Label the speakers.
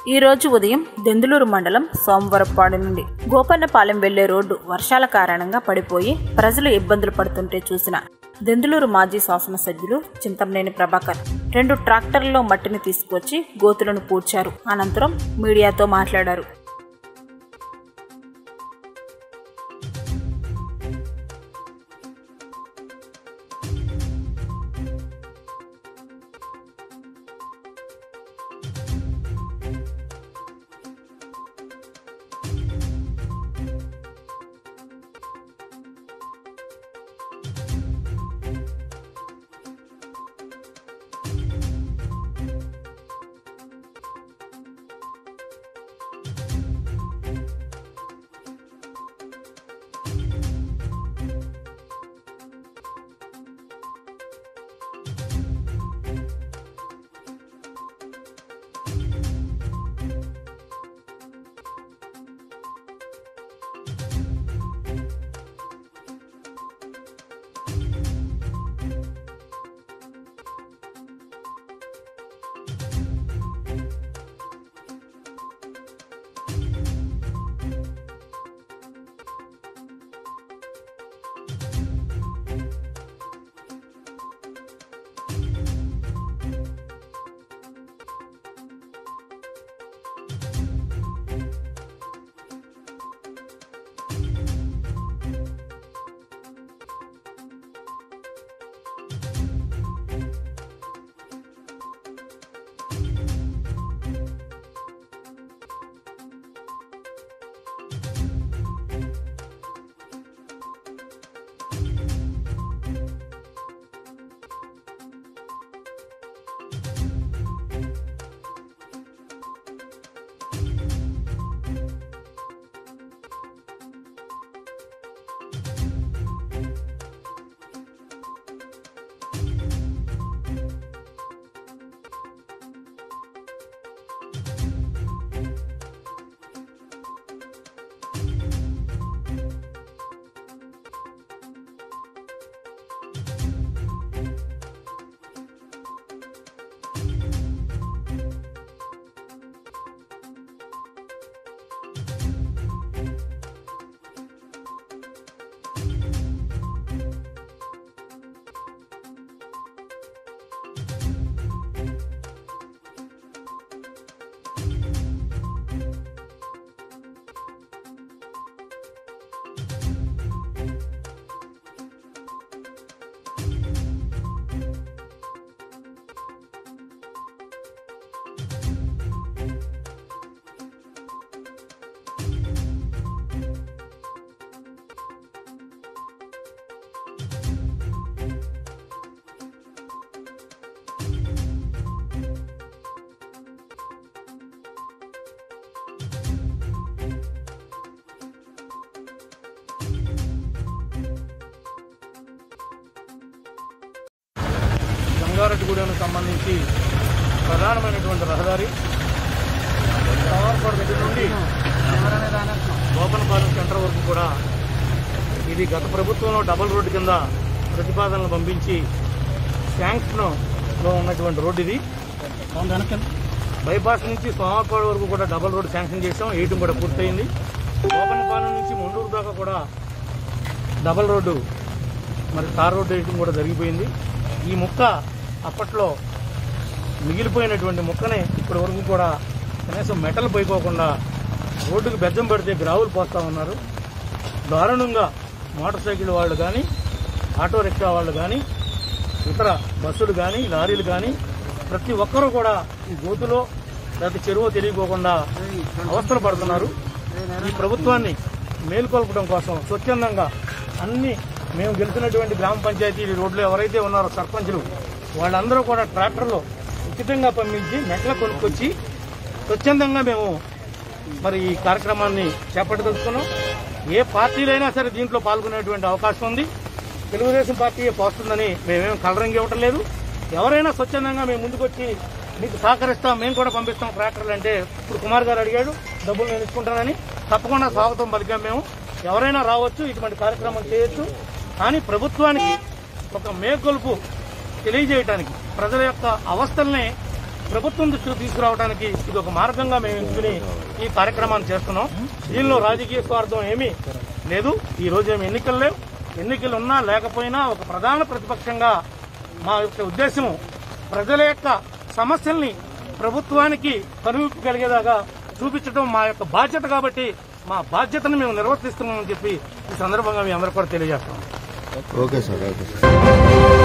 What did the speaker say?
Speaker 1: ఈ రోజు ఉదయం దెందులూరు మండలం సోమవరపాడు నుండి గోపన్నపాలెం వెళ్లే రోడ్డు వర్షాల కారణంగా పడిపోయి ప్రజలు ఇబ్బందులు పడుతుంటే చూసిన దెందులూరు మాజీ శాసనసభ్యులు చింతమనేని ప్రభాకర్ రెండు ట్రాక్టర్లలో మట్టిని తీసుకొచ్చి గోతులను పూడ్చారు అనంతరం మీడియాతో మాట్లాడారు
Speaker 2: గంగారెడ్డిగూడెంకు సంబంధించి ప్రధానమైనటువంటి రహదారి సవార్పాడు దగ్గర నుండి గోపనపాలెం సెంటర్ వరకు కూడా ఇది గత ప్రభుత్వంలో డబుల్ రోడ్డు కింద ప్రతిపాదనలు పంపించి శాంక్షన్లో ఉన్నటువంటి రోడ్డు ఇది బైపాస్ నుంచి సోమవారపాడు వరకు కూడా డబుల్ రోడ్డు శాంక్షన్ చేసాం ఎయిట్ కూడా పూర్తయింది గోపనపాలెం నుంచి ముండూరు దాకా కూడా డబల్ రోడ్డు మరి తార్ రోడ్డు వేయడం కూడా జరిగిపోయింది ఈ ముక్క అప్పట్లో మిగిలిపోయినటువంటి ముక్కనే ఇప్పటి వరకు కూడా కనీసం మెటల్ పోయిపోకుండా రోడ్డుకు బెజ్జం పడితే గ్రావులు పోస్తా ఉన్నారు దారుణంగా మోటార్ సైకిల్ వాళ్ళు కానీ ఆటో రిక్షా వాళ్ళు కానీ ఇతర బస్సులు కానీ లారీలు కానీ ప్రతి ఒక్కరూ కూడా ఈ గోతులో లేకపోతే చెరువు తెలియకోకుండా అవస్థలు పడుతున్నారు ఈ ప్రభుత్వాన్ని మేల్కొల్పడం కోసం స్వచ్ఛందంగా అన్ని మేము గెలిచినటువంటి గ్రామ పంచాయతీ రోడ్లు ఎవరైతే ఉన్నారో సర్పంచులు వాళ్ళందరూ కూడా ట్రాక్టర్లు ఉచితంగా పంపించి మెట్ల కొనుక్కొచ్చి స్వచ్ఛందంగా మేము మరి ఈ కార్యక్రమాన్ని చేపట్టదలుచుకున్నాం ఏ పార్టీలైనా సరే దీంట్లో పాల్గొనేటువంటి అవకాశం ఉంది తెలుగుదేశం పార్టీ పోస్తుందని మేమేం కలరింగ్ ఇవ్వటం లేదు ఎవరైనా స్వచ్ఛందంగా మేము ముందుకొచ్చి మీకు సహకరిస్తాం మేము కూడా పంపిస్తాం ట్రాక్టర్లు అంటే ఇప్పుడు కుమార్ గారు అడిగాడు డబ్బులు నేను ఇచ్చుకుంటానని తప్పకుండా స్వాగతం పలికాం మేము ఎవరైనా రావచ్చు ఇటువంటి కార్యక్రమం చేయొచ్చు కానీ ప్రభుత్వానికి ఒక మేల్కొల్పు తెలియజేయటానికి ప్రజల యొక్క అవస్థల్ని ప్రభుత్వం దృష్టికి తీసుకురావడానికి ఇది ఒక మార్గంగా మేము ఎంచుకుని ఈ కార్యక్రమాన్ని చేస్తున్నాం దీనిలో రాజకీయ స్వార్థం ఏమీ లేదు ఈ రోజు ఏమి ఎన్నికలు లేవు ఎన్నికలు ఉన్నా లేకపోయినా ఒక ప్రధాన ప్రతిపక్షంగా మా యొక్క ఉద్దేశం ప్రజల యొక్క సమస్యల్ని ప్రభుత్వానికి కనువిప్పగలిగేదాకా చూపించడం మా యొక్క బాధ్యత కాబట్టి మా బాధ్యతను మేము నిర్వర్తిస్తున్నామని చెప్పి ఈ సందర్భంగా మీ అందరూ కూడా తెలియజేస్తాం
Speaker 3: ఓకే సార్ ఓకే సార్